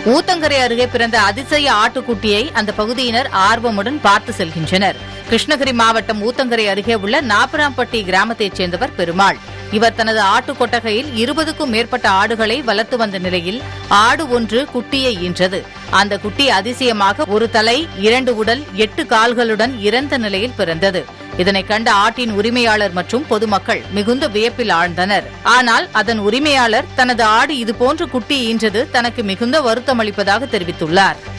ஊத்தங்கரை அருகே பிறந்த அதிசய ஆட்டுக்குட்டியை அந்த பகுதியினர் ஆர்வமுடன் பார்த்து செல்கின்றனர் கிருஷ்ணகிரி மாவட்டம் ஊத்தங்கரை அருகே உள்ள நாப்பராம்பட்டி கிராமத்தைச் சேர்ந்தவர் பெருமாள் இவர் தனது ஆட்டு கொட்டகையில் இருபதுக்கும் மேற்பட்ட ஆடுகளை வளர்த்து வந்த நிலையில் ஆடு ஒன்று குட்டியை ஈன்றது அந்த குட்டி அதிசயமாக ஒரு தலை இரண்டு உடல் எட்டு கால்களுடன் இறந்த நிலையில் பிறந்தது இதனை கண்ட ஆட்டின் உரிமையாளர் மற்றும் பொதுமக்கள் மிகுந்த வியப்பில் ஆழ்ந்தனர் ஆனால் அதன் உரிமையாளர் தனது ஆடு இதுபோன்று குட்டி ஈன்றது தனக்கு மிகுந்த வருத்தம் அளிப்பதாக தெரிவித்துள்ளார்